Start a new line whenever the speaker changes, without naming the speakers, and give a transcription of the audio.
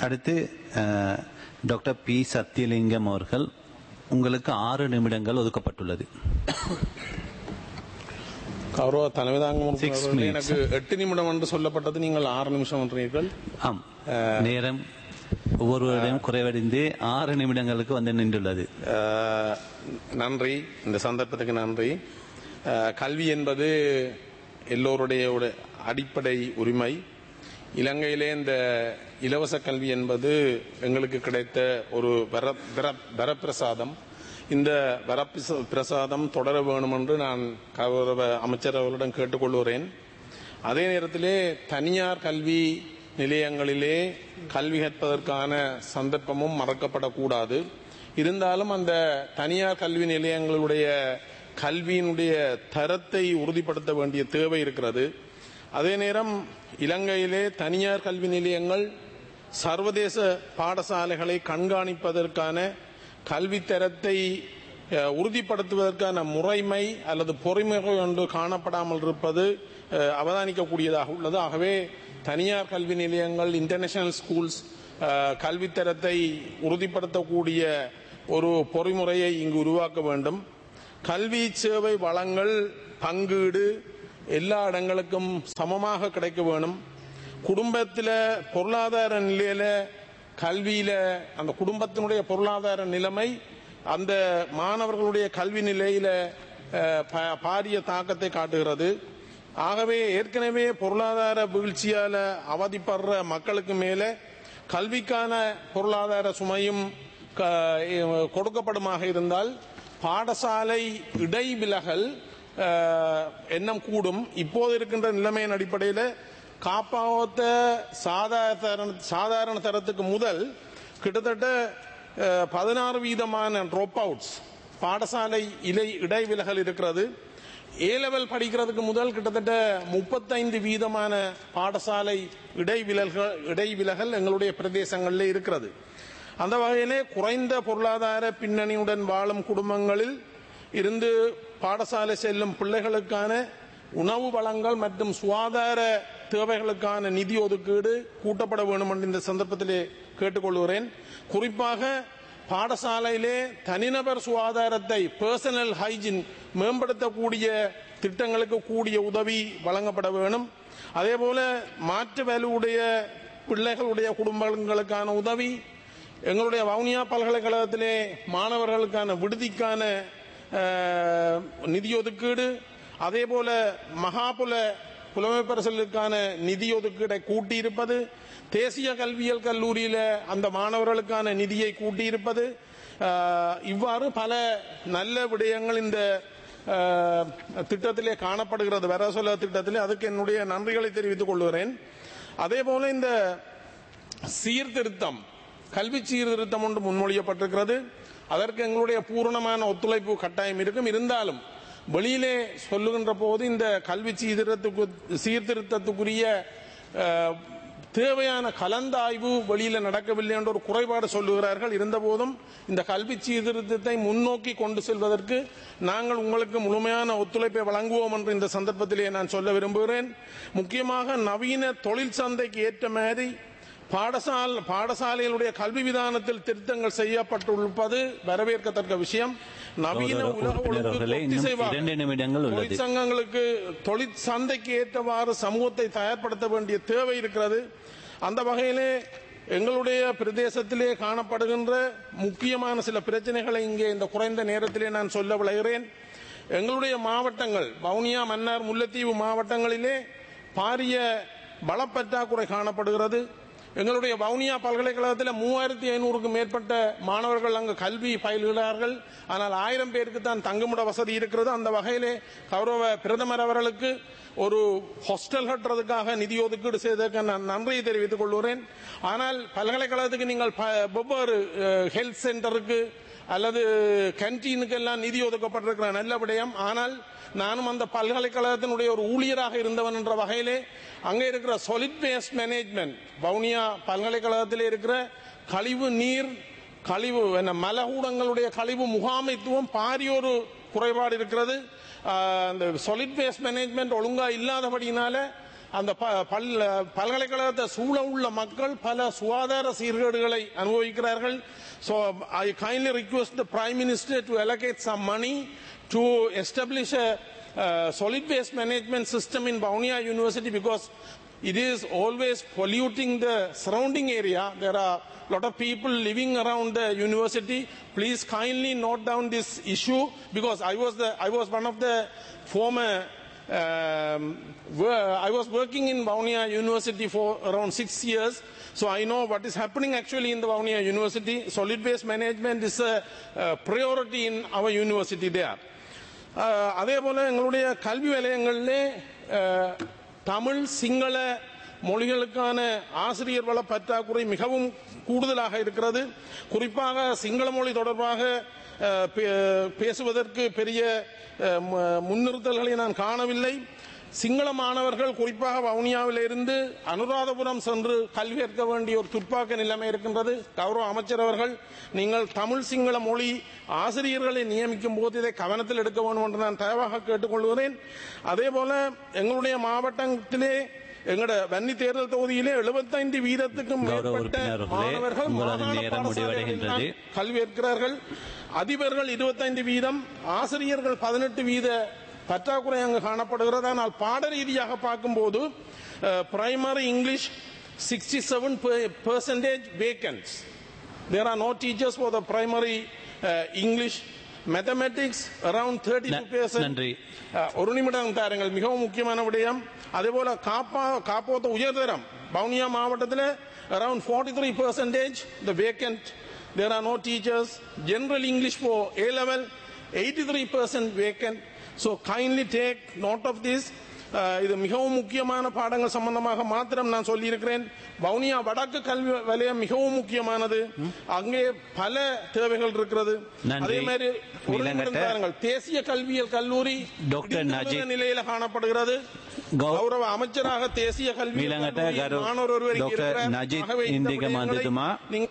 அடுத்து அஹ், doctor B Sathiyalingam அவர்கள் உங்களுக்கு ஆறு நிமிடங்கள் ஒதுக்கப்பட்டுள்ளது
கௌரவ தலைமைதாங்கம்
Six
உறுப்பினர்களே,
minutes.
எனக்கு எட்டு நிமிடம் என்று சொல்லப்பட்டது நீங்கள் ஆறு நிமிஷம் என்றீர்கள்
ஆம் நேரம் ஒவ்வொருவரையும் குறைவடைந்து ஆறு நிமிடங்களுக்கு வந்து நின்றுள்ளது
அஹ், நன்றி இந்த சந்தர்ப்பத்துக்கு நன்றி அஹ், கல்வி என்பது எல்லோருடைய ஒரு அடிப்படை உரிமை இலங்கையிலே இந்த இலவச கல்வி என்பது எங்களுக்கு கிடைத்த ஒரு வர வர- வரப்பிரசாதம் இந்த வரப்பிரச- பிரசாதம் தொடர வேணும் என்று நான் கௌரவ அமைச்சர் அவர்களிடம் கேட்டுக்கொள்கிறேன் அதே நேரத்திலே தனியார் கல்வி நிலையங்களிலே கல்வி கற்பதற்கான சந்தர்ப்பமும் மறக்கப்படக்கூடாது இருந்தாலும் அந்த தனியார் கல்வி நிலையங்களுடைய கல்வியினுடைய தரத்தை உறுதிப்படுத்த வேண்டிய தேவை இருக்கிறது அதே நேரம் இலங்கையிலே தனியார் கல்வி நிலையங்கள் சர்வதேச பாடசாலைகளை கண்காணிப்பதற்கான கல்வி தரத்தை அஹ், உறுதிப்படுத்துவதற்கான முறைமை அல்லது பொறிமுறை ஒன்று காணப்படாமல் இருப்பது அஹ், அவதானிக்கக்கூடியதாக உள்ளது ஆகவே தனியார் கல்வி நிலையங்கள் இன்டர்நேஷனல் ஸ்கூல்ஸ் அஹ், கல்வித்தரத்தை உறுதிப்படுத்தக்கூடிய ஒரு பொறிமுறையை இங்கு உருவாக்க வேண்டும் கல்வி சேவை வளங்கள் பங்கீடு எல்லா இடங்களுக்கும் சமமாக கிடைக்க வேணும் குடும்பத்தில் பொருளாதார நிலையில கல்வியில அந்த குடும்பத்தினுடைய பொருளாதார நிலைமை அந்த மாணவர்களுடைய கல்வி நிலையில அஹ், ப- பாரிய தாக்கத்தை காட்டுகிறது ஆகவே ஏற்கனவே பொருளாதார வீழ்ச்சியால அவதிப்படுற மக்களுக்கு மேல கல்விக்கான பொருளாதார சுமையும் க- கொடுக்கப்படுமாக இருந்தால் பாடசாலை இடைவிலகல் அஹ், எண்ணம் கூடும் இப்போது இருக்கின்ற நிலைமையின் அடிப்படையில் காப்பாவத்த சாதாரண சாதாரண தரத்துக்கு முதல் கிட்டத்தட்ட அஹ், பதினாறு வீதமான ட்ராப் அவுட்ஸ் பாடசாலை இலை இடைவிலகல் இருக்கிறது ஏ லெவல் படிக்கிறதுக்கு முதல் கிட்டத்தட்ட முப்பத்தைந்து வீதமான பாடசாலை இடைவிலகல் இடைவிலகல் எங்களுடைய பிரதேசங்களில் இருக்கிறது அந்த வகையிலே குறைந்த பொருளாதார பின்னணியுடன் வாழும் குடும்பங்களில் இருந்து பாடசாலை செல்லும் பிள்ளைகளுக்கான உணவு வளங்கள் மற்றும் சுகாதார தேவைகளுக்கான நிதி ஒதுக்கீடு கூட்டப்பட வேண்டும் என்று இந்த சந்தர்ப்பத்திலே கேட்டுக்கொள்கிறேன் குறிப்பாக பாடசாலையிலே தனிநபர் சுகாதாரத்தை பர்சனல் ஹைஜின் மேம்படுத்தக்கூடிய திட்டங்களுக்கு கூடிய உதவி வழங்கப்பட வேண்டும் அதேபோல மாற்று வலுவுடைய பிள்ளைகளுடைய குடும்பங்களுக்கான உதவி எங்களுடைய வவுனியா பல்கலைக்கழகத்திலே மாணவர்களுக்கான விடுதிக்கான அஹ், நிதி ஒதுக்கீடு அதே போல மகாபுல புலமைப்பரசலுக்கான நிதி ஒதுக்கீடை கூட்டியிருப்பது தேசிய கல்வியியல் கல்லூரியில அந்த மாணவர்களுக்கான நிதியை கூட்டியிருப்பது அஹ், இவ்வாறு பல நல்ல விடயங்கள் இந்த அஹ், திட்டத்திலே காணப்படுகிறது வர சொல்ல திட்டத்திலே அதுக்கு என்னுடைய நன்றிகளை தெரிவித்துக் கொள்கிறேன் அதே போல இந்த சீர்திருத்தம் கல்வி சீர்திருத்தம் ஒன்று முன்மொழியப்பட்டிருக்கிறது அதற்கு எங்களுடைய பூரணமான ஒத்துழைப்பு கட்டாயம் இருக்கும் இருந்தாலும் வெளியிலே சொல்லுகின்ற போது இந்த கல்வி சீர்திருத்தத்துக்கு சீர்திருத்தத்துக்குரிய அஹ், தேவையான கலந்தாய்வு வெளியில நடக்கவில்லை என்ற ஒரு குறைபாடு சொல்லுகிறார்கள் இருந்தபோதும் இந்த கல்வி சீர்திருத்தத்தை முன்னோக்கி கொண்டு செல்வதற்கு நாங்கள் உங்களுக்கு முழுமையான ஒத்துழைப்பை வழங்குவோம் என்று இந்த சந்தர்ப்பத்திலே நான் சொல்ல விரும்புகிறேன் முக்கியமாக நவீன தொழில் சந்தைக்கு ஏற்ற மாதிரி பாடசால் பாடசாலைகளுடைய கல்வி விதானத்தில் திருத்தங்கள் செய்யப்பட்டுள்ளது வரவேற்கத்தக்க விஷயம் நவீன
கௌரவ
உலக
உறுப்பினர்களே,
ஒழுங்கு
இன்னும்
ஒத்திசைவாக
இரண்டு நிமிடங்கள் உள்ளது.
தொழிற்சங்கங்களுக்கு தொழிற்சந்தைக்கு ஏற்றவாறு சமூகத்தை தயார்படுத்த வேண்டிய தேவை இருக்கிறது அந்த வகையிலே எங்களுடைய பிரதேசத்திலே காணப்படுகின்ற முக்கியமான சில பிரச்சனைகளை இங்கே இந்த குறைந்த நேரத்திலே நான் சொல்ல விளைகிறேன் எங்களுடைய மாவட்டங்கள் வவுனியா மன்னார் முல்லைத்தீவு மாவட்டங்களிலே பாரிய பலப்பற்றாக்குறை காணப்படுகிறது எங்களுடைய வவுனியா பல்கலைக்கழகத்தில் மூவாயிரத்தி ஐநூறுக்கு மேற்பட்ட மாணவர்கள் அங்கு கல்வி பயில்கிறார்கள் ஆனால் ஆயிரம் பேருக்கு தான் தங்குமிட வசதி இருக்கிறது அந்த வகையிலே கௌரவ பிரதமர் அவர்களுக்கு ஒரு ஹாஸ்டல் கட்டுறதுக்காக நிதி ஒதுக்கீடு செய்ததற்கு நான் நன்றியை தெரிவித்துக் கொள்கிறேன் ஆனால் பல்கலைக்கழகத்துக்கு நீங்கள் ப- வெவ்வேறு ஹெல்த் சென்டருக்கு அல்லது கேன்டீனுக்கு எல்லாம் நிதி ஒதுக்கப்பட்டிருக்கிற நல்ல விடயம் ஆனால் நானும் அந்த பல்கலைக்கழகத்தினுடைய ஒரு ஊழியராக இருந்தவன் என்ற வகையிலே அங்கே இருக்கிற solid வேஸ்ட் மேனேஜ்மெண்ட் வவுனியா பல்கலைக்கழகத்திலே இருக்கிற கழிவு நீர் கழிவு என்ன மலகூடங்களுடைய கழிவு முகாமைத்துவம் பாரியொரு குறைபாடு இருக்கிறது ஆஹ், அந்த solid வேஸ்ட் மேனேஜ்மெண்ட் ஒழுங்கா இல்லாதபடியினால அந்த ப- பல் பல்கலைக்கழகத்தை சூழ உள்ள மக்கள் பல சுகாதார சீர்கேடுகளை அனுபவிக்கிறார்கள் so I kindly request the prime minister to allocate some money to establish a uh, solid waste management system in Baunia University because it is always polluting the surrounding area. There are a lot of people living around the university. Please kindly note down this issue because I was the I was one of the former um, were- I was working in Vaunia University for around six years, so I know what is happening actually in the Vaunia University. Solid waste management is a, uh priority in our university there. Uh, அதே போல எங்களுடைய கல்வி வலயங்களிலே அஹ், தமிழ் சிங்கள மொழிகளுக்கான ஆசிரியர் வள பற்றாக்குறை மிகவும் கூடுதலாக இருக்கிறது குறிப்பாக சிங்கள மொழி தொடர்பாக அஹ், பே- பேசுவதற்கு பெரிய அஹ், மு- முன்னிறுத்தல்களை நான் காணவில்லை சிங்கள மாணவர்கள் குறிப்பாக வவுனியாவிலிருந்து அனுராதபுரம் சென்று கல்வி கற்க வேண்டிய ஒரு துர்ப்பாக்க நிலைமை இருக்கின்றது கௌரவ அமைச்சர் அவர்கள் நீங்கள் தமிழ் சிங்கள மொழி ஆசிரியர்களை நியமிக்கும் போது இதை கவனத்தில் எடுக்க வேண்டும் என்று நான் தயவாக கேட்டுக்கொள்கிறேன் அதே போல எங்களுடைய மாவட்டத்திலே எங்களோட வன்னி தேர்தல் தொகுதியிலே 75 வீதத்துக்கும்
கௌரவ
மேற்பட்ட
உறுப்பினர்களே,
மாணவர்கள்
உங்களது
மாகாண
நேரம் முடிவடைகின்றது.
பாடசாலைகளில் கல்வி கற்கிறார்கள் அதிபர்கள் 25 வீதம் ஆசிரியர்கள் 18 வீத பற்றாக்குறை அங்கு காணப்படுகிறது ஆனால் பாட ரீதியாக பார்க்கும்போது primary English 67 percentage vacancies There are no teachers for the primary uh, English, mathematics around 32
ந-
percent.
நன்றி.
ஒரு நிமிடம் தாருங்கள் மிகவும் முக்கியமான விடயம் அதேபோல காப்பா காப்போத்த உயர்தரம் பவுனியா மாவட்டத்தில் around forty three percentage the vacant there are no teachers general English for A level eighty three percent vacant so kindly take note of this இது மிகவும் முக்கியமான பாடங்கள் சம்பந்தமாக மாத்திரம் நான் சொல்லியிருக்கிறேன் வவுனியா வடக்கு கல்வி வலயம் மிகவும் முக்கியமானது அங்கே பல தேவைகள் இருக்கிறது
நன்றி.
அதே மாதிரி ஒரு நிமிடம்
நீலங்கட்ட-
தாருங்கள். தேசிய கல்வியியல் கல்லூரி
டாக்டர்
இடிந்து
நஜீப்.
விழுந்த நிலையில காணப்படுகிறது
கௌ-
கௌரவ அமைச்சராக தேசிய கல்வி
மீளங்கட்ட கரு-
மாணவர் ஒருவர் இங்கே
டாக்டர்
இருக்கிறார்.
நஜீத்
ஆகவே இந்த
இந்திக
விடயங்களை
மாந்ததுமா?
நீங்கள்